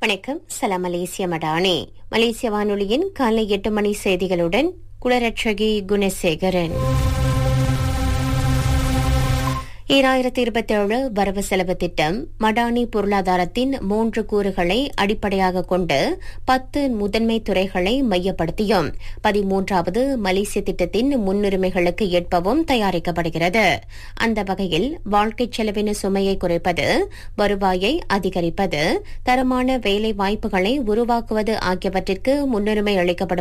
வணக்கம் சலாம் மலேசிய மடானே மலேசிய வானொலியின் காலை எட்டு மணி செய்திகளுடன் குளரட்சகி குணசேகரன் ஈராயிரத்தி இருபத்தேழு வரவு செலவு திட்டம் மடானி பொருளாதாரத்தின் மூன்று கூறுகளை அடிப்படையாக கொண்டு பத்து முதன்மை துறைகளை மையப்படுத்தியும் பதிமூன்றாவது மலேசிய திட்டத்தின் முன்னுரிமைகளுக்கு ஏற்பவும் தயாரிக்கப்படுகிறது அந்த வகையில் வாழ்க்கைச் செலவின சுமையை குறைப்பது வருவாயை அதிகரிப்பது தரமான வேலை வாய்ப்புகளை உருவாக்குவது ஆகியவற்றிற்கு முன்னுரிமை அளிக்கப்படும்